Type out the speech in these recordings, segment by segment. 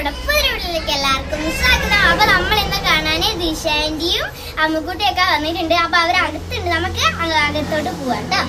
നമ്മുടെ പുതിയ വീട്ടിലേക്ക് എല്ലാവർക്കും സ്വാഗതം അപ്പൊ നമ്മൾ ഇന്ന് കാണാന് ദിശാന്റിയും അമ്മുക്കുട്ടിയൊക്കെ വന്നിട്ടുണ്ട് അപ്പൊ അവർ അകത്തുണ്ട് നമുക്ക് അങ്ങ് അകത്തോട്ട് പോവാം കേട്ടോ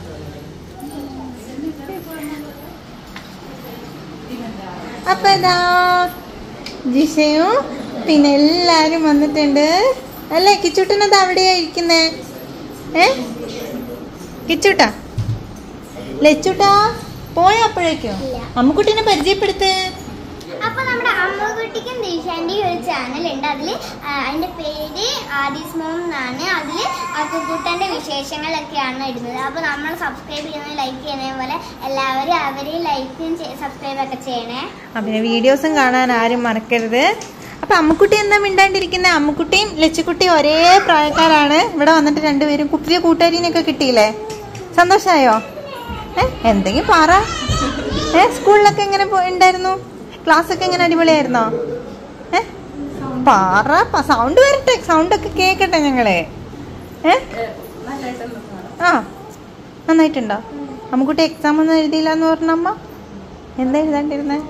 അപ്പൊ ഇതാ ജിഷയും പിന്നെ എല്ലാരും വന്നിട്ടുണ്ട് അല്ലേ കിച്ചൂട്ടനത് അവിടെയാ ഇരിക്കുന്നേ ഏ കിച്ചൂട്ടാ ലച്ചൂട്ടാ പോയ അപ്പോഴേക്കും ഇല്ല. അമ്മുക്കുട്ടീനെ പരിചയപ്പെടുത്ത് അപ്പൊ നമ്മുടെ അമ്മുക്കുട്ടിക്കും ദിശാന്റിയും ഒരു ചാനൽ ഉണ്ട് അതില് ആ, അതിന്റെ പേര് ആദീസ് മോം എന്നാണ് അതില് അക്കുക്കുട്ടന്റെ വിശേഷങ്ങളൊക്കെയാണ് ഇടുന്നത് അപ്പൊ നമ്മൾ സബ്സ്ക്രൈബ് ചെയ്യുന്നത് ലൈക്ക് ചെയ്യുന്ന പോലെ എല്ലാവരും അവരെയും ലൈക്കും സബ്സ്ക്രൈബ് ഒക്കെ ചെയ്യണേ ആ, പിന്നെ വീഡിയോസും കാണാൻ ആരും മറക്കരുത് അപ്പൊ അമ്മുക്കുട്ടി എന്താ മിണ്ടാണ്ടിരിക്കുന്നത് അമ്മുക്കുട്ടിയും ലച്ചുക്കുട്ടിയും ഒരേ പ്രായക്കാരാണ് ഇവിടെ വന്നിട്ട് രണ്ടുപേരും പുതിയ കൂട്ടുകാരിനൊക്കെ കിട്ടിയില്ലേ സന്തോഷായോ ഏ എന്തെങ്കിലും പറ ഏ സ്കൂളിലൊക്കെ എങ്ങനെ പോ- ഉണ്ടായിരുന്നു ക്ലാസ് ഒക്കെ എങ്ങനെ അടിപൊളിയായിരുന്നോ ഏ പറ സൗണ്ട് വരട്ടെ സൗണ്ട് ഒക്കെ കേക്കട്ടെ ഞങ്ങളെ ഏ ആ നന്നായിട്ടുണ്ടോ അമ്മുക്കുട്ടി എക്സാം ഒന്നും എഴുതിയില്ല എന്ന് പറഞ്ഞ അമ്മ എന്താ എഴുതാണ്ടിരുന്നേ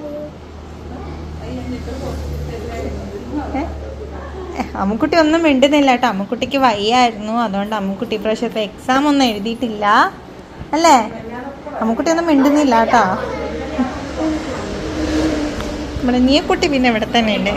ഏ? ഏ, അമ്മുക്കുട്ടി ഒന്നും മിണ്ടുന്നില്ല കേട്ടോ അമ്മുക്കുട്ടിക്ക് വയ്യായിരുന്നു അതുകൊണ്ട് അമ്മുക്കുട്ടി ഇപ്രാവശ്യത്തെ എക്സാം ഒന്നും എഴുതിയിട്ടില്ല അല്ലേ അമ്മുക്കുട്ടി ഒന്നും മിണ്ടുന്നില്ല കേട്ടോ നമ്മുടെ നീയക്കുട്ടി പിന്നെ ഇവിടെ തന്നെ ഉണ്ട്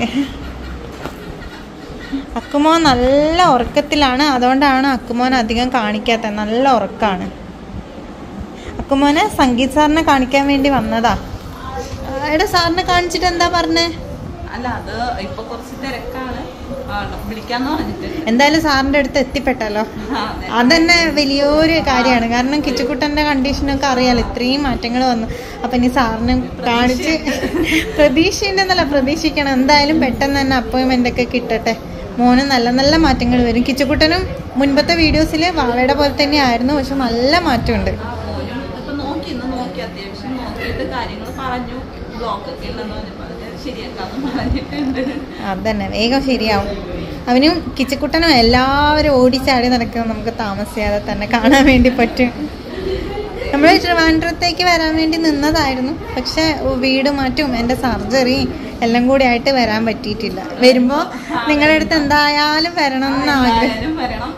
അക്കുമോൻ നല്ല ഉറക്കത്തിലാണ് അതുകൊണ്ടാണ് അക്കുമോൻ അധികം കാണിക്കാത്തത് നല്ല ഉറക്കാണ് അക്കുമോനെ സംഗീത് സാറിനെ കാണിക്കാൻ വേണ്ടി വന്നതാ ആ, എടാ സാറിനെ കാണിച്ചിട്ട് എന്താ പറഞ്ഞേ അല്ല അത് ഇപ്പൊ കുറച്ച് തിരക്കാണ് ആ, വിളിക്കാന്ന് പറഞ്ഞിട്ട് എന്തായാലും സാറിന്റെ അടുത്ത് എത്തിപ്പെട്ടല്ലോ ആ, അതെ. അതന്നെ വലിയൊരു കാര്യമാണ് കാരണം കിച്ചുക്കുട്ടന്റെ കണ്ടീഷനൊക്കെ അറിയാലോ ഇത്രയും മാറ്റങ്ങൾ വന്നു അപ്പൊ ഇനി സാറിന് കാണിച്ച് പ്രതീക്ഷയുണ്ടെന്നല്ല പ്രതീക്ഷിക്കണം എന്തായാലും പെട്ടെന്ന് തന്നെ അപ്പോയിന്റ്മെന്റ് ഒക്കെ കിട്ടട്ടെ മോന് നല്ല നല്ല മാറ്റങ്ങൾ വരും കിച്ചുക്കുട്ടനും മുൻപത്തെ വീഡിയോസിൽ വാളയുടെ പോലെ തന്നെ ആയിരുന്നു പക്ഷെ നല്ല മാറ്റമുണ്ട് ആ, മോനും ഇപ്പൊ നോക്കി ഇന്ന് നോക്കി അത്യാവശ്യം നോക്കിയിട്ട് കാര്യങ്ങൾ പറഞ്ഞു ബ്ലോക്ക് ഒക്കെ ഉണ്ടെന്ന് പറഞ്ഞപ്പോ അത് ശരിയാക്കാന്ന് പറഞ്ഞിട്ടുണ്ട് അതന്നെ വേഗം ശരിയാവും അവനും കിച്ചക്കുട്ടനും എല്ലാവരും ഓടിച്ചാടി നടക്കുന്നത് നമുക്ക് താമസിയാതെ തന്നെ കാണാൻ വേണ്ടി പറ്റും നമ്മൾ ട്രിവാൻഡ്രത്തേക്ക് വരാൻ വേണ്ടി നിന്നതായിരുന്നു പക്ഷെ വീട് മാറ്റും എൻ്റെ സർജറി എല്ലാം കൂടി ആയിട്ട് വരാൻ പറ്റിയിട്ടില്ല വരുമ്പോ നിങ്ങളുടെ അടുത്ത് എന്തായാലും വരണം എന്ന് ആഗ്രഹം എന്തായാലും വരണം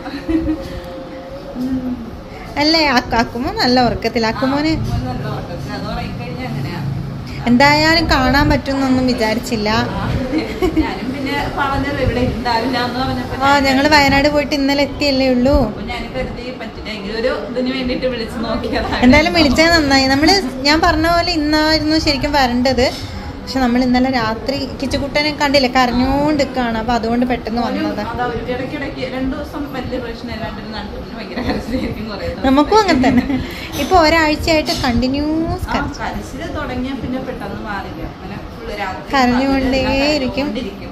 അല്ലേ അക്കു അക്കുമോ നല്ല ഉറക്കത്തിൽ അക്കുമോന് മോൻ നല്ല ഓട്ടത്തിൽ അത് ഉറങ്ങിക്കഴിഞ്ഞാൽ അങ്ങനെയാ എന്തായാലും കാണാൻ പറ്റുമെന്നൊന്നും വിചാരിച്ചില്ല ആ, ഞാനും പിന്നെ പറഞ്ഞത് ഇവിടെ ഉണ്ടാവില്ല എന്ന് പറഞ്ഞപ്പോ ആ ഞങ്ങൾ വയനാട് പോയിട്ട് ഇന്നലെ എത്തിയല്ലേ ഉള്ളൂ അപ്പൊ ഞാൻ കരുതി പറ്റില്ല എങ്കിലും ഒരു ഇതിന് വേണ്ടിട്ട് വിളിച്ചു നോക്കിയതാണ് എന്തായാലും വിളിച്ചത് നന്നായി നമ്മള് ഞാൻ പറഞ്ഞ പോലെ ഇന്നായിരുന്നു ശരിക്കും വരേണ്ടത് പക്ഷെ നമ്മൾ ഇന്നലെ രാത്രി കിച്ചുകുട്ടനെ കണ്ടില്ല കരഞ്ഞോണ്ടിരിക്കാണ് അപ്പൊ അതുകൊണ്ട് പെട്ടെന്ന് വന്നത് അതാ ഒരു ഇടയ്ക്കിടയ്ക്ക് രണ്ടു ദിവസം വലിയ പ്രശ്നമില്ലാണ്ട് നാട്ടിൽ ഭയങ്കര കരച്ചിലായിരിക്കും കുറേ ദിവസം. നമുക്കും അങ്ങനെ തന്നെ ഇപ്പൊ ഒരാഴ്ചയായിട്ട് കണ്ടിന്യൂസ് ആ, കരച്ചില് തുടങ്ങിയ പിന്നെ പെട്ടെന്ന് മാറില്ല അങ്ങനെ ഫുള്ള് രാത്രി കരഞ്ഞുകൊണ്ടേയിരിക്കും. കരഞ്ഞുകൊണ്ടിരിക്കും.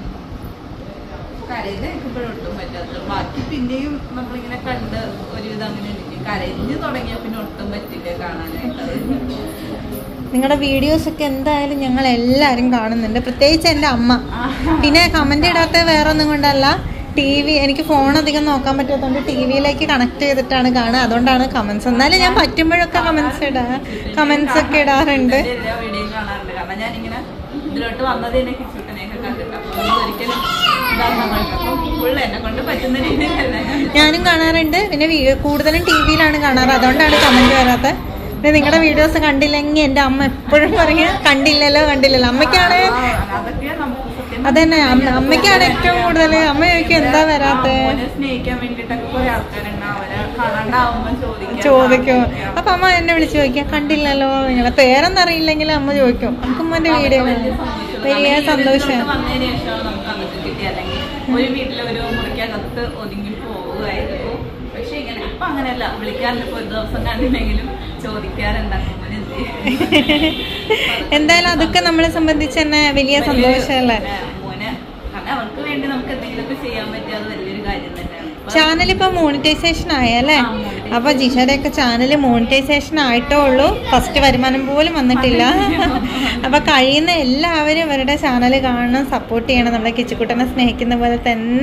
കരയില് നിൽക്കുമ്പോഴും ഒട്ടും പറ്റാത്ത ബാക്കി പിന്നെയും നമ്മളിങ്ങനെ കണ്ട് ഒരുവിധം അങ്ങനെ ഇരിക്കും കരഞ്ഞു തുടങ്ങിയ പിന്നെ ഒട്ടും പറ്റില്ല കാണാനായിട്ട് നിങ്ങളുടെ വീഡിയോസ് ഒക്കെ എന്തായാലും ഞങ്ങൾ എല്ലാരും കാണുന്നുണ്ട് പ്രത്യേകിച്ച് എൻ്റെ അമ്മ പിന്നെ കമന്റ് ഇടാത്ത വേറെ ഒന്നും കൊണ്ടല്ല ടി വി എനിക്ക് ഫോൺ അധികം നോക്കാൻ പറ്റാത്തതുകൊണ്ട് ടി വിയിലേക്ക് കണക്ട് ചെയ്തിട്ടാണ് കാണുക അതുകൊണ്ടാണ് കമന്റ്സ് എന്നാലും ഞാൻ പറ്റുമ്പോഴൊക്കെ കമന്റ്സ് ഇടാ കമന്റ്സ് ഒക്കെ ഇടാറുണ്ട് എന്റെ എല്ലാ വീഡിയോയും കാണാറുണ്ട് കാരണം ഞാനിങ്ങനെ ഇതിലോട്ട് വന്നത് എന്നെ കിച്ചൂട്ടനെയൊക്കെ കണ്ടിട്ട് അപ്പൊ ഒന്നും ഒരിക്കലും ഇതാക്കാൻ അപ്പം ഫുള്ള് എന്നെ കൊണ്ട് പറ്റുന്ന രീതിയിലല്ല ഞാൻ ഞാനും കാണാറുണ്ട് പിന്നെ വീ- കൂടുതലും ടി വിയിലാണ് കാണാറ് അതുകൊണ്ടാണ് കമന്റ് വരാത്തത് പിന്നെ നിങ്ങളുടെ വീഡിയോസ് കണ്ടില്ലെങ്കിൽ എൻ്റെ അമ്മ എപ്പോഴും പറയും കണ്ടില്ലല്ലോ കണ്ടില്ലല്ലോ അമ്മയ്ക്കാണ് ആ, അതൊക്കെ നമുക്ക് സത്യം അതന്നെ അമ്മ- അമ്മയ്ക്കാണ് ഏറ്റവും കൂടുതൽ അമ്മ ചോദിക്കും എന്താ വരാത്തെ ആ, മോനെ സ്നേഹിക്കാൻ വേണ്ടിട്ടൊക്കെ കുറെ ആൾക്കാരുണ്ട് അവരെ കാണാണ്ടാവുമ്പോ ചോദിക്കും ചോദിക്കും അപ്പൊ അമ്മ എന്നെ വിളിച്ച് ചോദിക്കാം കണ്ടില്ലല്ലോ നിങ്ങളെ പേരെന്നറിയില്ലെങ്കിൽ അമ്മ ചോദിക്കും അമ്മന്റെ വീഡിയോ വലിയ സന്തോഷം വന്നതിന് ശേഷമാണ് നമുക്ക് അതൊക്കെ കിട്ടി അല്ലെങ്കിൽ ഒരു വീട്ടിലെ ഒരു മുറിക്കകത്ത് ഒതുങ്ങി പോവുമായിരുന്നു പക്ഷെ ഇങ്ങനെ ഇപ്പൊ അങ്ങനെയല്ല വിളിക്കാറില്ല ഇപ്പൊ ഒരു ദിവസം കണ്ടില്ലെങ്കിലും ചോദിക്കാറുണ്ട് അങ്ങനെ എന്ത് ചെയ്യും? എന്തായാലും അതൊക്കെ നമ്മളെ സംബന്ധിച്ച് തന്നെ വലിയ സന്തോഷമല്ലേ പിന്നെ മോനെ കാരണം അവർക്ക് വേണ്ടി നമുക്ക് എന്തെങ്കിലുമൊക്കെ ചെയ്യാൻ പറ്റിയത് വലിയൊരു കാര്യം തന്നെയാണ് ഇപ്പൊ ചാനൽ ഇപ്പൊ മോണിറ്റൈസേഷൻ ആയല്ലേ ആ, monetization. അപ്പൊ ജിഷയുടെ ഒക്കെ ചാനൽ മോണിറ്റൈസേഷൻ ആയിട്ടേ ഉള്ളൂ ഫസ്റ്റ് വരുമാനം പോലും വന്നിട്ടില്ല അപ്പൊ കഴിയുന്ന എല്ലാവരും അവരുടെ ചാനൽ കാണണം സപ്പോർട്ട് ചെയ്യണം നമ്മുടെ കിച്ചുക്കുട്ടനെ സ്നേഹിക്കുന്ന പോലെ തന്നെ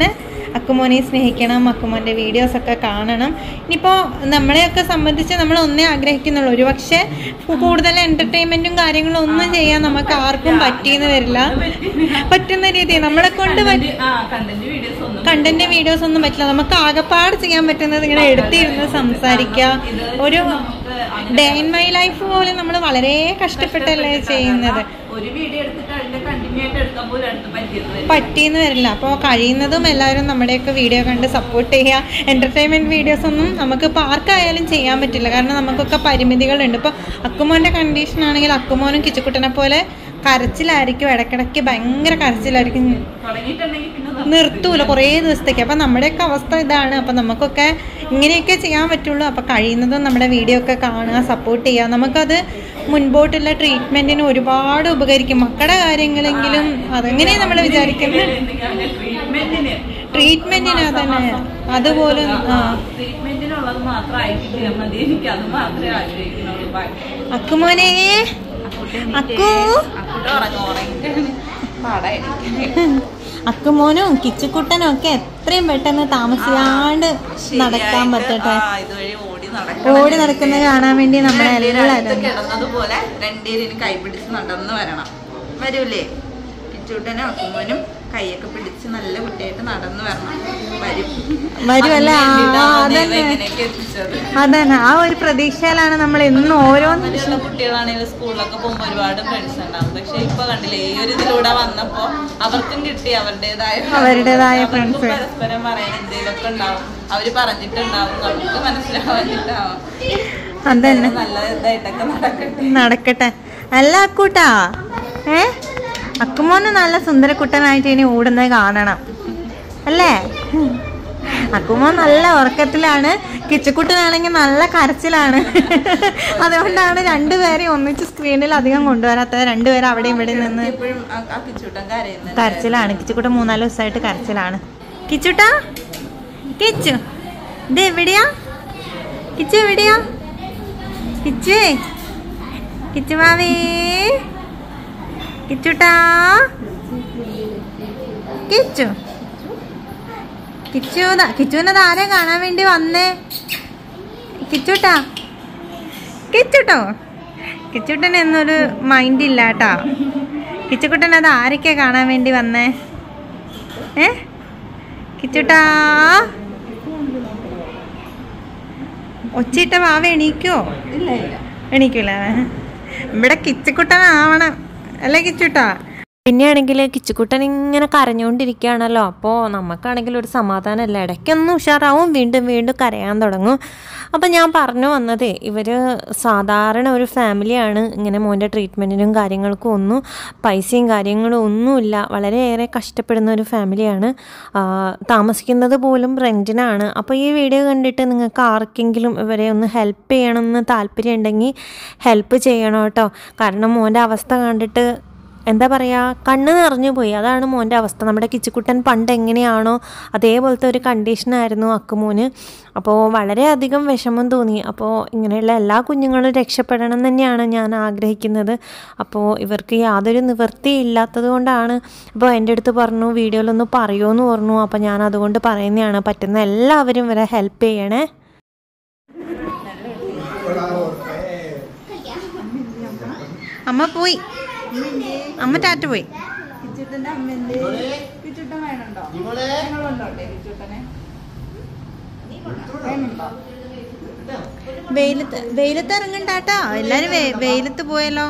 അക്കുമോനെ സ്നേഹിക്കണം അക്കുമോൻ്റെ വീഡിയോസൊക്കെ കാണണം ഇനിയിപ്പോൾ നമ്മളെയൊക്കെ സംബന്ധിച്ച് നമ്മൾ ഒന്നേ ആഗ്രഹിക്കുന്നുള്ളൂ ഒരു പക്ഷേ കൂടുതൽ എൻ്റർടൈൻമെൻറ്റും കാര്യങ്ങളും ഒന്നും ചെയ്യാൻ നമുക്ക് ആർക്കും പറ്റിയെന്ന് വരില്ല പറ്റുന്ന രീതിയിൽ നമ്മളെ കൊണ്ട് പറ്റ ആ കണ്ടന്റ് വീഡിയോസ് ഒന്നും കണ്ടന്റ് വീഡിയോസ് ഒന്നും പറ്റില്ല നമുക്ക് ആകപ്പാട് ചെയ്യാൻ പറ്റുന്നത് ഇങ്ങനെ എടുത്തിരുന്ന് സംസാരിക്കുക ഒരു ഡേ ഇൻ മൈ ലൈഫ് പോലെ നമ്മൾ വളരെ കഷ്ടപ്പെട്ടല്ലേ ചെയ്യുന്നത് ഒരു വീഡിയോ എടുത്തിട്ട് അതിന്റെ കണ്ടിന്യൂ ആയിട്ട് എടുക്കാൻ പോലും അടുത്ത് പറ്റിയത് വരും. പറ്റിയെന്ന് വരില്ല അപ്പോൾ കഴിയുന്നതും എല്ലാവരും നമ്മുടെയൊക്കെ വീഡിയോ കണ്ട് സപ്പോർട്ട് ചെയ്യുക എൻ്റർടൈൻമെൻറ്റ് വീഡിയോസ് ഒന്നും നമുക്ക് ഇപ്പോൾ ആർക്കായാലും ചെയ്യാൻ പറ്റില്ല കാരണം നമുക്കൊക്കെ പരിമിതികളുണ്ട് ഇപ്പോൾ അക്കുമോൻ്റെ കണ്ടീഷൻ ആണെങ്കിൽ അക്കുമോനും കിച്ചുക്കുട്ടനെ പോലെ കരച്ചിലായിരിക്കും ഇടയ്ക്കിടയ്ക്ക് ഭയങ്കര കരച്ചിലായിരിക്കും തുടങ്ങിയിട്ടുണ്ടെങ്കിൽ പിന്നെ നിർത്തും. നിർത്തൂല കുറേ ദിവസത്തേക്ക് അപ്പം നമ്മുടെയൊക്കെ അവസ്ഥ ഇതാണ് അപ്പം നമുക്കൊക്കെ ഇങ്ങനെയൊക്കെ ചെയ്യാൻ പറ്റുള്ളൂ അപ്പം കഴിയുന്നതും നമ്മുടെ വീഡിയോ ഒക്കെ കാണുക സപ്പോർട്ട് ചെയ്യുക നമുക്കത് മുൻപോട്ടുള്ള ട്രീറ്റ്മെൻറ്റിന് ഒരുപാട് ഉപകരിക്കും മക്കളുടെ കാര്യങ്ങളെങ്കിലും അതെങ്ങനെ നമ്മൾ വിചാരിക്കുന്നത് ട്രീറ്റ്മെന്റിന് ട്രീറ്റ്മെൻറ്റിന് അതന്നെ അതുപോലെ ആ ട്രീറ്റ്മെന്റിനുള്ളത് മാത്രം ആയിട്ടില്ല മതി എനിക്ക് അത് മാത്രമേ ആഗ്രഹിക്കുന്നുള്ളൂ ബാക്കി അക്കുമോനെ അക്കു അക്കൂട്ട് ഉറങ്ങും ഉറങ്ങിയിട്ടാണ് പാടായിരിക്കും അക്കുമോനും കിച്ചുക്കുട്ടനും ഒക്കെ എത്രയും പെട്ടെന്ന് താമസിയാണ്ട് നടക്കാൻ പറ്റട്ടെ ആ, ഇതുവഴി ഓടി നടക്കണം ഓടി നടക്കുന്നത് കാണാൻ വേണ്ടി അടുത്ത് നമ്മളെല്ലാവരും കിടന്നതുപോലെ രണ്ടുപേരും കൈപിടിച്ച് നടന്നു വരണം വരൂലേ കിച്ചൂട്ടനും അക്കുമ്മനും കൈയൊക്കെ പിടിച്ച് നല്ല കുട്ടിയായിട്ട് നടന്നു വരണം വരും വരുമല്ലേ? ആ, അതിന് വേണ്ടിയിട്ടാണ് അതന്നെ. ദൈവം ഇങ്ങനെയൊക്കെ എത്തിച്ചത് അതന്നെ ആ ഒരു പ്രതീക്ഷയിലാണ് നമ്മൾ എന്നും ഓരോ അങ്ങനെയുള്ള കുട്ടികളാണെങ്കിൽ സ്കൂളിലൊക്കെ പോകുമ്പോൾ ഒരുപാട് ഫ്രണ്ട്സ് ഉണ്ടാവും പക്ഷെ ഇപ്പൊ കണ്ടില്ലേ ഈ ഒരു ഇതിലൂടെ വന്നപ്പോ അവർക്കും കിട്ടി അവരുടേതായ അവരുടേതായ അവർക്കും friends. പരസ്പരം പറയാൻ എന്തെങ്കിലുമൊക്കെ ഉണ്ടാവും അവര് പറഞ്ഞിട്ടുണ്ടാവും നമുക്ക് മനസ്സിലാവാനിട്ടാവും അതന്നെ നല്ല ഇതായിട്ടൊക്കെ നടക്കട്ടെ നടക്കട്ടെ അല്ല അക്കൂട്ടാ ഏ അക്കുമോന് നല്ല സുന്ദരക്കുട്ടനായിട്ട് ഇനി ഓടുന്നത് കാണണം അല്ലേ അക്കുമോൻ നല്ല ഉറക്കത്തിലാണ് കിച്ചുക്കുട്ടനാണെങ്കിൽ നല്ല കരച്ചിലാണ് അതുകൊണ്ടാണ് രണ്ടുപേരെയും ഒന്നിച്ച് സ്ക്രീനിൽ അധികം കൊണ്ടുവരാത്തത് രണ്ടുപേരും അവിടെ ഇവിടെ നിന്ന് എപ്പോഴും ആ കിച്ചൂട്ടൻ കരയുന്നുണ്ട് കരച്ചിലാണ് കിച്ചുക്കുട്ടൻ മൂന്നാല് ദിവസമായിട്ട് കരച്ചിലാണ് കിച്ചുട്ടാ കിച്ചു ഇത് എവിടെയാ കിച്ചു എവിടെയാ കിച്ചു കിച്ചു മാവേ കിച്ചുട്ടാ കിച്ചു കിച്ചു കിച്ചുവിനത് ആരെ കാണാൻ വേണ്ടി വന്നേ കിച്ചുട്ടാ കിച്ചുട്ടോ കിച്ചുട്ടൻ എന്നൊരു മൈൻഡ് ഇല്ല കേട്ടോ കിച്ചുക്കുട്ടൻ അത് ആരൊക്കെ കാണാൻ വേണ്ടി വന്നേ ഏ കിച്ചുട്ടാ ഒച്ചിട്ട വാവ എണീക്കോ ഇല്ല ഇല്ല എണീക്കൂല ഇവിടെ കിച്ചുക്കുട്ടനാവണം അല്ലേ കിച്ചുട്ടാ പിന്നെയാണെങ്കിൽ കിച്ചുക്കുട്ടൻ ഇങ്ങനെ കരഞ്ഞുകൊണ്ടിരിക്കുകയാണല്ലോ അപ്പോൾ നമുക്കാണെങ്കിൽ ഒരു സമാധാനമല്ല ഇടയ്ക്കൊന്നും ഉഷാറാവും വീണ്ടും വീണ്ടും കരയാൻ തുടങ്ങും അപ്പോൾ ഞാൻ പറഞ്ഞു വന്നത് ഇവർ സാധാരണ ഒരു ഫാമിലിയാണ് ഇങ്ങനെ മോൻ്റെ ട്രീറ്റ്മെൻറ്റിനും കാര്യങ്ങൾക്കും ഒന്നും പൈസയും കാര്യങ്ങളും ഒന്നുമില്ല വളരെയേറെ കഷ്ടപ്പെടുന്ന ഒരു ഫാമിലിയാണ് ആ, താമസിക്കുന്നത് പോലും റെൻറ്റിനാണ് അപ്പോൾ ഈ വീഡിയോ കണ്ടിട്ട് നിങ്ങൾക്ക് ആർക്കെങ്കിലും ഇവരെ ഒന്ന് ഹെൽപ്പ് ചെയ്യണമെന്ന് താല്പര്യം ഉണ്ടെങ്കിൽ ഹെൽപ്പ് ചെയ്യണം കേട്ടോ കാരണം മോൻ്റെ അവസ്ഥ കണ്ടിട്ട് എന്താ പറയുക കണ്ണ് നിറഞ്ഞു പോയി അതാണ് മോൻ്റെ അവസ്ഥ നമ്മുടെ കിച്ചുക്കുട്ടൻ പണ്ട് എങ്ങനെയാണോ അതേപോലത്തെ ഒരു കണ്ടീഷനായിരുന്നു അക്കുമോന് അപ്പോൾ വളരെയധികം വിഷമം തോന്നി അപ്പോൾ ഇങ്ങനെയുള്ള എല്ലാ കുഞ്ഞുങ്ങളും രക്ഷപ്പെടണം എന്ന് തന്നെയാണ് ഞാൻ ആഗ്രഹിക്കുന്നത് അപ്പോൾ ഇവർക്ക് യാതൊരു നിവൃത്തിയില്ലാത്തത് കൊണ്ടാണ് അപ്പോൾ എൻ്റെ അടുത്ത് പറഞ്ഞു വീഡിയോയിലൊന്ന് പറയുമെന്ന് പറഞ്ഞു അപ്പോൾ ഞാൻ അതുകൊണ്ട് പറയുന്നതാണ് പറ്റുന്ന എല്ലാവരും ഇവരെ ഹെൽപ്പ് ചെയ്യണേ അമ്മ പോയി അമ്മ ടാറ്റ പോയി കിച്ചൂട്ടന്റെ അമ്മന്റെ കിച്ചൂട്ടൻ വേണുണ്ടോ ഞങ്ങളുണ്ടോട്ടെ കിച്ചൂട്ടനെ വേണുണ്ടോ വെയിലത്ത് വെയിലത്ത് ഇറങ്ങണ്ടാട്ടോ എല്ലാരും വെ- വെയിലത്ത് പോയല്ലോ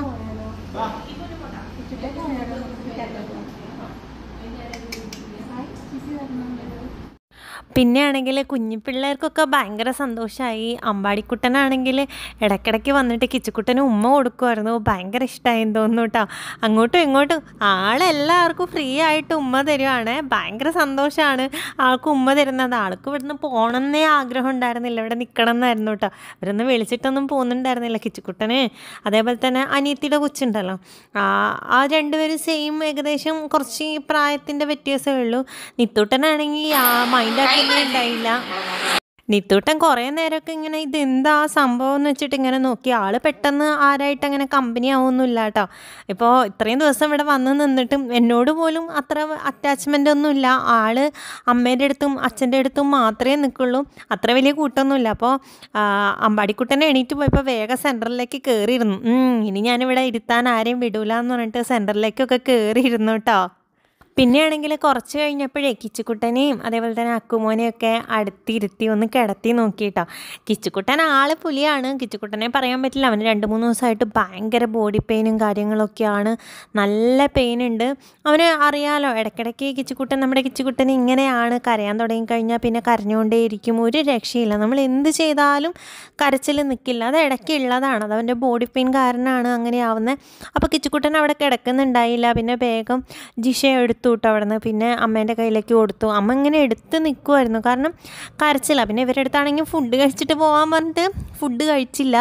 പിന്നെ ആണെങ്കിൽ കുഞ്ഞു പിള്ളേർക്കൊക്കെ ഭയങ്കര സന്തോഷമായി അമ്പാടിക്കുട്ടനാണെങ്കിൽ ഇടയ്ക്കിടയ്ക്ക് വന്നിട്ട് കിച്ചുക്കുട്ടന് ഉമ്മ കൊടുക്കുമായിരുന്നു ഭയങ്കര ഇഷ്ടമായി തോന്നുന്നു കേട്ടോ അങ്ങോട്ടും ഇങ്ങോട്ടും ആളെല്ലാവർക്കും ഫ്രീ ആയിട്ട് ഉമ്മ തരുവാണ് ഭയങ്കര സന്തോഷമാണ് ആൾക്ക് ഉമ്മ തരുന്നത് ആൾക്ക് ഇവിടുന്ന് പോകണമെന്നേ ആഗ്രഹം ഉണ്ടായിരുന്നില്ല ഇവിടെ നിൽക്കണം എന്നായിരുന്നു കേട്ടോ ഇവരൊന്നും വിളിച്ചിട്ടൊന്നും പോകുന്നുണ്ടായിരുന്നില്ല കിച്ചുക്കുട്ടന് അതേപോലെ തന്നെ അനിയത്തിയുടെ കൊച്ചുണ്ടല്ലോ ആ ആ രണ്ടുപേരും സെയിം ഏകദേശം കുറച്ച് പ്രായത്തിൻ്റെ വ്യത്യാസമേ ഉള്ളൂ നിത്തൂട്ടനാണെങ്കിൽ ആ മൈൻഡ് ആക്കിയൊന്നും ഉണ്ടായില്ല നിത്തൂട്ടൻ കുറേ നേരമൊക്കെ ഇങ്ങനെ ഇത് എന്താ സംഭവം എന്ന് വെച്ചിട്ട് ഇങ്ങനെ നോക്കി ആള് പെട്ടെന്ന് ആരായിട്ട് അങ്ങനെ കമ്പനി ആവുമൊന്നുമില്ല കേട്ടോ ഇപ്പോൾ ഇത്രയും ദിവസം ഇവിടെ വന്ന് നിന്നിട്ടും എന്നോട് പോലും അത്ര അറ്റാച്ച്മെൻ്റ് ഒന്നുമില്ല ആള് അമ്മേൻ്റെ അടുത്തും അച്ഛൻ്റെ അടുത്തും മാത്രമേ നിൽക്കുള്ളൂ അത്ര വലിയ കൂട്ടമൊന്നുമില്ല അപ്പോൾ അമ്പാടിക്കുട്ടനെ എണീറ്റ് പോയപ്പോൾ വേഗം സെൻറ്ററിലേക്ക് കയറിയിരുന്നു ഉം, ഇനി ഞാനിവിടെ ഇരുത്താൻ ആരെയും വിടൂല എന്ന് പറഞ്ഞിട്ട് സെൻറ്ററിലേക്കൊക്കെ കയറിയിരുന്നു കേട്ടോ പിന്നെയാണെങ്കിൽ കുറച്ച് കഴിഞ്ഞപ്പോഴേ കിച്ചുക്കുട്ടനെയും അതേപോലെ തന്നെ അക്കുമോനെയും ഒക്കെ അടുത്തിരുത്തി ഒന്ന് കിടത്തി നോക്കിയിട്ടോ കിച്ചുക്കുട്ടൻ ആള് പുലിയാണ് കിച്ചുക്കുട്ടനെ പറയാൻ പറ്റില്ല അവന് രണ്ട് മൂന്ന് ദിവസമായിട്ട് ഭയങ്കര ബോഡി പെയിനും കാര്യങ്ങളൊക്കെയാണ് നല്ല പെയിൻ ഉണ്ട് അവന് അറിയാലോ ഇടയ്ക്കിടയ്ക്ക് കിച്ചുക്കുട്ടൻ നമ്മുടെ കിച്ചുക്കുട്ടൻ ഇങ്ങനെയാണ് കരയാൻ തുടങ്ങിക്കഴിഞ്ഞാൽ പിന്നെ കരഞ്ഞുകൊണ്ടേയിരിക്കും ഒരു രക്ഷയില്ല നമ്മൾ എന്ത് ചെയ്താലും കരച്ചിൽ നിൽക്കില്ല അത് ഇടയ്ക്ക് ഉള്ളതാണ് അത് അവൻ്റെ ബോഡി പെയിൻ കാരണമാണ് അങ്ങനെ ആവുന്നത് അപ്പോൾ കിച്ചുക്കുട്ടൻ അവിടെ കിടക്കുന്നുണ്ടായില്ല പിന്നെ വേഗം ജിഷ എടുത്തു വിട്ടു അവിടെ നിന്ന് പിന്നെ അമ്മേൻ്റെ കയ്യിലേക്ക് കൊടുത്തു അമ്മ ഇങ്ങനെ എടുത്ത് നിൽക്കുമായിരുന്നു കാരണം കരച്ചില്ല പിന്നെ ഇവരുടെ അടുത്താണെങ്കിൽ ഫുഡ് കഴിച്ചിട്ട് പോകാൻ പറഞ്ഞിട്ട് ഫുഡ് കഴിച്ചില്ല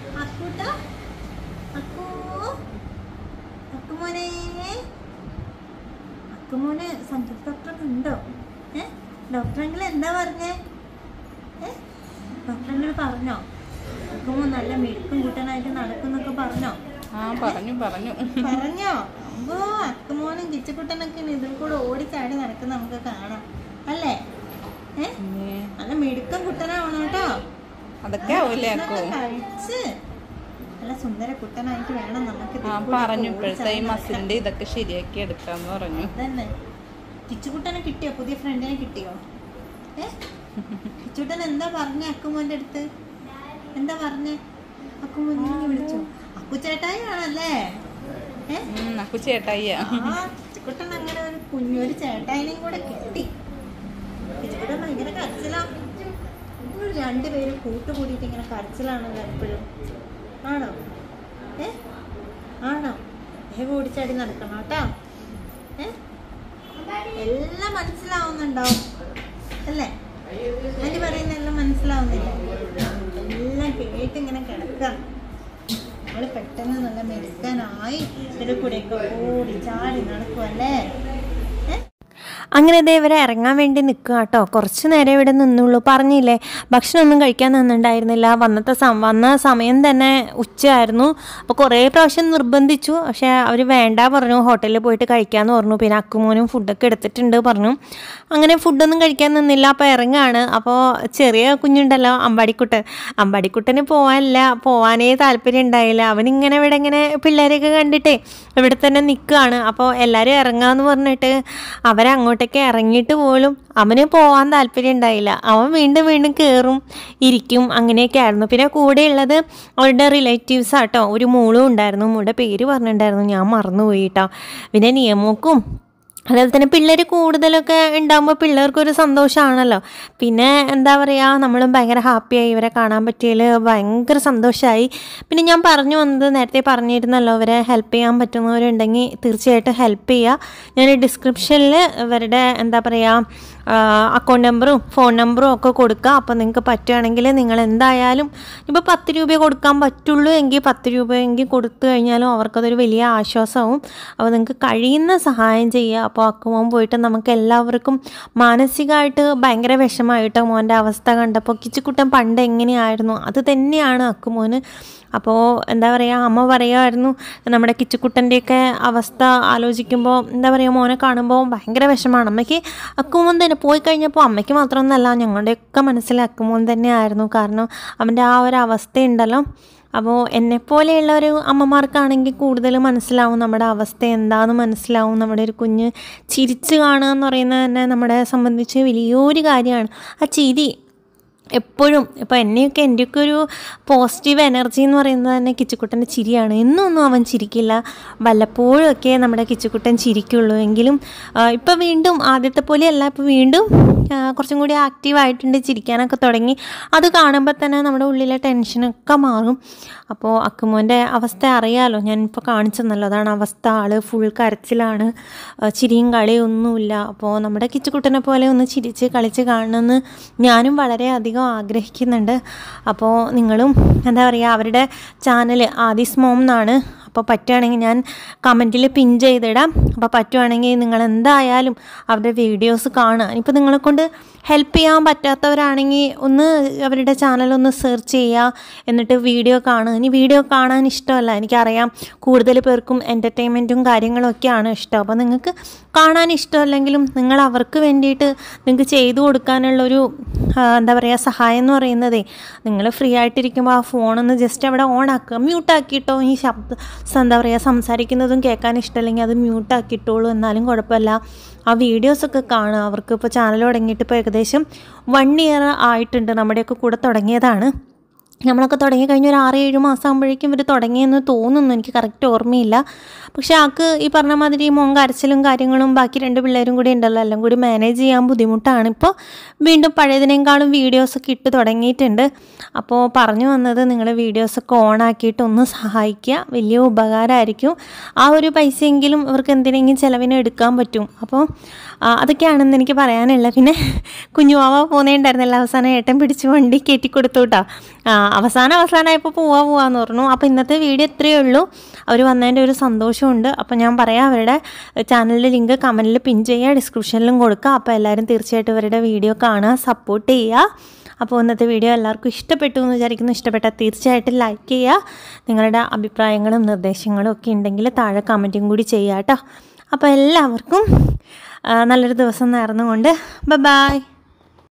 അക്കുമോനെ സഞ്ജു ഡോക്ടർ ഉണ്ടോ ഏ ഡോക്ടറെങ്കിൽ എന്താ പറഞ്ഞേ ഏ ഡോക്ടറെങ്കിൽ പറഞ്ഞോ അക്കുമോ നല്ല മിടുക്കും കൂട്ടനായിട്ട് നടക്കുന്നൊക്കെ പറഞ്ഞോ ആ പറഞ്ഞു പറഞ്ഞു പറഞ്ഞോ അമ്പോ അക്കുമോനും കിച്ചുകുട്ടനൊക്കെ ഇതിൽ കൂടെ ഓടിച്ചാടി നടക്കുന്ന നമുക്ക് കാണാം അല്ലേ ഏ പിന്നെ നല്ല മിടുക്കം കുട്ടനാവണം കേട്ടോ അതൊക്കെ ആവൂലേ അക്കോ ഭക്ഷണമൊക്കെ കഴിച്ച് നല്ല സുന്ദര കുട്ടനായിട്ട് വേണം നമുക്ക് ഇതിൽ ആ കൂടെ പറഞ്ഞു ഒക്കെ ഇപ്പോഴത്തെ ഈ ഓടിച്ചാടി മസിലിന്റെ ഇതൊക്കെ ശരിയാക്കി എടുക്കാന്ന് പറഞ്ഞു അതന്നെ കിച്ചുകുട്ടനെ കിട്ടിയോ പുതിയ ഫ്രണ്ടിനെ കിട്ടിയോ ഏ കിച്ചുകുട്ടൻ എന്താ പറഞ്ഞ അക്കുമോന്റെ അടുത്ത് എന്താ പറഞ്ഞേ അക്കുമോനെ വിളിച്ചോ അക്കുചേട്ടായി ആണല്ലേ ഏ ഉം, അക്കു ചേട്ടായിയ ആ കിച്ചുകുട്ടൻ അങ്ങനെ ഒരു കുഞ്ഞൊരു ചേട്ടായിനെയും കൂടെ കിട്ടി കിച്ചുകുട്ടൻ ഭയങ്കര കരച്ചിലാ നിങ്ങൾ രണ്ടുപേരും കൂട്ടുകൂടിയിട്ട് ഇങ്ങനെ കരച്ചിലാണല്ലോ എപ്പോഴും ആണോ ഏ ആണോ വേഗം ഓടിച്ചാടി നടക്കണം കേട്ടോ ഏ എല്ലാം മനസ്സിലാവുന്നുണ്ടാവും അല്ലേ ആന്റി പറയുന്ന എല്ലാം മനസ്സിലാവുന്നില്ല എല്ലാം കേട്ട് ഇങ്ങനെ കിടക്കാം നമ്മള് പെട്ടെന്ന് നല്ല മെടുക്കാനായി ഇതിന്റെ കൂടെയൊക്കെ ഓടി ചാടി നടക്കുമല്ലേ ഏ അങ്ങനെ ദേ ഇവരെ ഇറങ്ങാൻ വേണ്ടി നിൽക്കുക കേട്ടോ കുറച്ച് നേരം ഇവിടെ നിന്നുള്ളൂ പറഞ്ഞില്ലേ ഭക്ഷണമൊന്നും കഴിക്കാൻ നിന്നുണ്ടായിരുന്നില്ല വന്നത്തെ സം വന്ന സമയം തന്നെ ഉച്ചയായിരുന്നു അപ്പോൾ കുറേ പ്രാവശ്യം നിർബന്ധിച്ചു പക്ഷേ അവർ വേണ്ട പറഞ്ഞു ഹോട്ടലിൽ പോയിട്ട് കഴിക്കാമെന്ന് പറഞ്ഞു പിന്നെ അക്കുമോനും ഫുഡൊക്കെ എടുത്തിട്ടുണ്ട് പറഞ്ഞു അങ്ങനെ ഫുഡൊന്നും കഴിക്കാൻ നിന്നില്ല അപ്പോൾ ഇറങ്ങുകയാണ് അപ്പോൾ ചെറിയ കുഞ്ഞുണ്ടല്ലോ അമ്പാടിക്കുട്ടൻ അമ്പാടിക്കുട്ടന് പോകാനില്ല പോകാനേ താല്പര്യം ഉണ്ടായില്ല അവനിങ്ങനെ ഇവിടെ ഇങ്ങനെ പിള്ളേരെയൊക്കെ കണ്ടിട്ടേ ഇവിടെ തന്നെ നിൽക്കുകയാണ് അപ്പോൾ എല്ലാവരും ഇറങ്ങാമെന്ന് പറഞ്ഞിട്ട് അവരങ്ങോട്ടേക്ക് ഇറങ്ങിയിട്ട് പോലും അവന് പോകാൻ താല്പര്യം ഉണ്ടായില്ല അവൻ വീണ്ടും വീണ്ടും കയറും ഇരിക്കും അങ്ങനെയൊക്കെ ആയിരുന്നു പിന്നെ കൂടെയുള്ളത് അവരുടെ റിലേറ്റീവ്സ് ആട്ടോ ഒരു മോളും ഉണ്ടായിരുന്നു മോളുടെ പേര് പറഞ്ഞിട്ടുണ്ടായിരുന്നു ഞാൻ മറന്നുപോയി കേട്ടോ പിന്നെ നിയമക്കും അതുപോലെ തന്നെ പിള്ളേർ കൂടുതലൊക്കെ ഉണ്ടാകുമ്പോൾ പിള്ളേർക്കൊരു സന്തോഷമാണല്ലോ പിന്നെ എന്താ പറയുക നമ്മളും ഭയങ്കര ഹാപ്പിയായി ഇവരെ കാണാൻ പറ്റിയതിൽ ഭയങ്കര സന്തോഷമായി പിന്നെ ഞാൻ പറഞ്ഞു വന്നത് നേരത്തെ പറഞ്ഞിരുന്നല്ലോ ഇവരെ ഹെൽപ്പ് ചെയ്യാൻ പറ്റുന്നവരുണ്ടെങ്കിൽ തീർച്ചയായിട്ടും ഹെൽപ്പ് ചെയ്യുക ഞാൻ ഡിസ്ക്രിപ്ഷനിൽ ഇവരുടെ എന്താ പറയുക അക്കൗണ്ട് നമ്പറും ഫോൺ നമ്പറും ഒക്കെ കൊടുക്കുക അപ്പോൾ നിങ്ങൾക്ക് പറ്റുകയാണെങ്കിൽ നിങ്ങൾ എന്തായാലും ഇപ്പോൾ പത്ത് രൂപ കൊടുക്കാൻ പറ്റുള്ളൂ എങ്കിൽ പത്ത് രൂപയെങ്കിൽ കൊടുത്തു കഴിഞ്ഞാലും അവർക്കതൊരു വലിയ ആശ്വാസമാവും അപ്പോൾ നിങ്ങൾക്ക് കഴിയുന്ന സഹായം ചെയ്യുക അപ്പോൾ അക്കുമോൻ പോയിട്ട് നമുക്ക് എല്ലാവർക്കും മാനസികമായിട്ട് ഭയങ്കര വിഷമമായിട്ട് മോൻ്റെ അവസ്ഥ കണ്ടപ്പോൾ കിച്ചുക്കുട്ടൻ പണ്ട് എങ്ങനെയായിരുന്നു അത് തന്നെയാണ് അക്കുമോന് അപ്പോൾ എന്താ പറയുക അമ്മ പറയുമായിരുന്നു നമ്മുടെ കിച്ചുക്കുട്ടൻ്റെയൊക്കെ അവസ്ഥ ആലോചിക്കുമ്പോൾ എന്താ പറയുക മോനെ കാണുമ്പോൾ ഭയങ്കര വിഷമമാണ് അമ്മയ്ക്ക് അക്കുമോൻ തന്നെ പോയി കഴിഞ്ഞപ്പോൾ അമ്മയ്ക്ക് മാത്രമൊന്നല്ല ഞങ്ങളുടെയൊക്കെ മനസ്സിൽ അക്കുമോൻ തന്നെയായിരുന്നു കാരണം അവൻ്റെ ആ ഒരു അവസ്ഥയുണ്ടല്ലോ അപ്പോൾ എന്നെപ്പോലെയുള്ള ഒരു അമ്മമാർക്കാണെങ്കിൽ കൂടുതൽ മനസ്സിലാവും നമ്മുടെ അവസ്ഥ എന്താണെന്ന് മനസ്സിലാവും നമ്മുടെ ഒരു കുഞ്ഞ് ചിരിച്ച് കാണുക എന്ന് പറയുന്നത് തന്നെ നമ്മളെ സംബന്ധിച്ച് വലിയൊരു കാര്യമാണ് ആ ചിരി എപ്പോഴും ഇപ്പോൾ എന്നെയൊക്കെ എൻ്റെയൊക്കെ ഒരു പോസിറ്റീവ് എനർജി എന്ന് പറയുന്നത് തന്നെ കിച്ചുക്കുട്ടൻ്റെ ചിരിയാണ് എന്നൊന്നും അവൻ ചിരിക്കില്ല വല്ലപ്പോഴും ഒക്കെ നമ്മുടെ കിച്ചുക്കുട്ടൻ ചിരിക്കുള്ളൂ എങ്കിലും ഇപ്പോൾ വീണ്ടും ആദ്യത്തെ പോലെയല്ല ഇപ്പോൾ വീണ്ടും ആ, കുറച്ചും കൂടി ആക്റ്റീവ് ആയിട്ടുണ്ട് ചിരിക്കാനൊക്കെ തുടങ്ങി അത് കാണുമ്പോൾ തന്നെ നമ്മുടെ ഉള്ളിലെ ടെൻഷനൊക്കെ മാറും അപ്പോൾ അക്കുമോൻ്റെ അവസ്ഥ അറിയാലോ ഞാനിപ്പോൾ കാണിച്ചു തന്നല്ലോ അതാണ് അവസ്ഥ ആള് ഫുൾ കരച്ചിലാണ് ആ, ചിരിയും കളിയും ഒന്നുമില്ല അപ്പോൾ നമ്മുടെ കിച്ചുക്കുട്ടനെ പോലെ ഒന്ന് ചിരിച്ച് കളിച്ച് കാണണമെന്ന് ഞാനും വളരെയധികം ആഗ്രഹിക്കുന്നുണ്ട് അപ്പോൾ നിങ്ങളും എന്താ പറയുക അവരുടെ ചാനൽ ആദിസ് മോം എന്നാണ് അപ്പോൾ പറ്റുവാണെങ്കിൽ ഞാൻ കമൻറ്റിൽ പിൻ ചെയ്തിടാം അപ്പോൾ പറ്റുവാണെങ്കിൽ നിങ്ങൾ എന്തായാലും അവരുടെ വീഡിയോസ് കാണുക ഇനിയിപ്പോൾ നിങ്ങളെ കൊണ്ട് ഹെൽപ്പ് ചെയ്യാൻ പറ്റാത്തവരാണെങ്കിൽ ഒന്ന് അവരുടെ ചാനലൊന്ന് സെർച്ച് ചെയ്യുക എന്നിട്ട് വീഡിയോ കാണുക ഇനി വീഡിയോ കാണാൻ ഇഷ്ടമല്ല എനിക്കറിയാം കൂടുതൽ പേർക്കും എൻ്റർടൈൻമെൻറ്റും കാര്യങ്ങളൊക്കെയാണ് ഇഷ്ടം അപ്പോൾ നിങ്ങൾക്ക് കാണാൻ ഇഷ്ടമല്ലെങ്കിലും നിങ്ങൾ അവർക്ക് വേണ്ടിയിട്ട് നിങ്ങൾക്ക് ചെയ്തു കൊടുക്കാനുള്ളൊരു ആ, എന്താ പറയുക സഹായം എന്ന് പറയുന്നതേ നിങ്ങൾ ഫ്രീ ആയിട്ടിരിക്കുമ്പോൾ ആ ഫോണൊന്ന് ജസ്റ്റ് അവിടെ ഓൺ ആക്കുക മ്യൂട്ടാക്കിയിട്ടോ ഈ ശബ്ദം സ- എന്താ പറയുക സംസാരിക്കുന്നതും കേൾക്കാൻ ഇഷ്ടമല്ലെങ്കിൽ അത് മ്യൂട്ടാക്കിയിട്ടോളൂ എന്നാലും കുഴപ്പമില്ല ആ വീഡിയോസൊക്കെ കാണുക അവർക്ക് ഇപ്പോൾ ചാനൽ തുടങ്ങിയിട്ട് ഇപ്പോൾ ഏകദേശം വൺ ഇയർ ആയിട്ടുണ്ട് നമ്മുടെയൊക്കെ കൂടെ തുടങ്ങിയതാണ് നമ്മളൊക്കെ തുടങ്ങി കഴിഞ്ഞ ഒരു ആറ് ഏഴ് മാസം ആകുമ്പോഴേക്കും ഇവർ തുടങ്ങിയെന്ന് തോന്നുന്നു എനിക്ക് കറക്റ്റ് ഓർമ്മയില്ല പക്ഷേ ആൾക്ക് ഈ പറഞ്ഞ മാതിരി മോൻ കരച്ചിലും കാര്യങ്ങളും ബാക്കി രണ്ട് പിള്ളേരും കൂടി ഉണ്ടല്ലോ എല്ലാം കൂടി മാനേജ് ചെയ്യാൻ ബുദ്ധിമുട്ടാണ് ഇപ്പോൾ വീണ്ടും പഴയതിനേക്കാളും വീഡിയോസൊക്കെ ഇട്ട് തുടങ്ങിയിട്ടുണ്ട് അപ്പോൾ പറഞ്ഞു വന്നത് നിങ്ങൾ വീഡിയോസൊക്കെ ഓൺ ആക്കിയിട്ട് ഒന്ന് സഹായിക്കുക വലിയ ഉപകാരമായിരിക്കും ആ ഒരു പൈസയെങ്കിലും ഇവർക്ക് എന്തിനെങ്കിലും ചിലവിന് എടുക്കാൻ പറ്റും അപ്പോൾ ആ, അതൊക്കെയാണെന്ന് എനിക്ക് പറയാനുള്ളത് പിന്നെ കുഞ്ഞുവാവ പോകുന്നുണ്ടായിരുന്നില്ല അവസാനം ഏട്ടൻ പിടിച്ച് വണ്ടി കയറ്റി കൊടുത്തു കേട്ടോ ആ, അവസാനം അവസാനമായപ്പോൾ പോവാ പോവാന്ന് പറഞ്ഞു അപ്പോൾ ഇന്നത്തെ വീഡിയോ ഇത്രയേ ഉള്ളൂ അവർ വന്നതിൻ്റെ ഒരു സന്തോഷമുണ്ട് അപ്പോൾ ഞാൻ പറയാം അവരുടെ ചാനലിൻ്റെ ലിങ്ക് കമൻറ്റിൽ പിൻ ചെയ്യുക ഡിസ്ക്രിപ്ഷനിലും കൊടുക്കുക അപ്പോൾ എല്ലാവരും തീർച്ചയായിട്ടും അവരുടെ വീഡിയോ കാണുക സപ്പോർട്ട് ചെയ്യുക അപ്പോൾ ഇന്നത്തെ വീഡിയോ എല്ലാവർക്കും ഇഷ്ടപ്പെട്ടു എന്ന് വിചാരിക്കുന്നു ഇഷ്ടപ്പെട്ടാൽ തീർച്ചയായിട്ടും ലൈക്ക് ചെയ്യുക നിങ്ങളുടെ അഭിപ്രായങ്ങളും നിർദ്ദേശങ്ങളും ഒക്കെ ഉണ്ടെങ്കിൽ താഴെ കമൻറ്റും കൂടി ചെയ്യുക കേട്ടോ അപ്പോൾ എല്ലാവർക്കും ആ, നല്ലൊരു ദിവസം നേർന്നുകൊണ്ട് ബൈ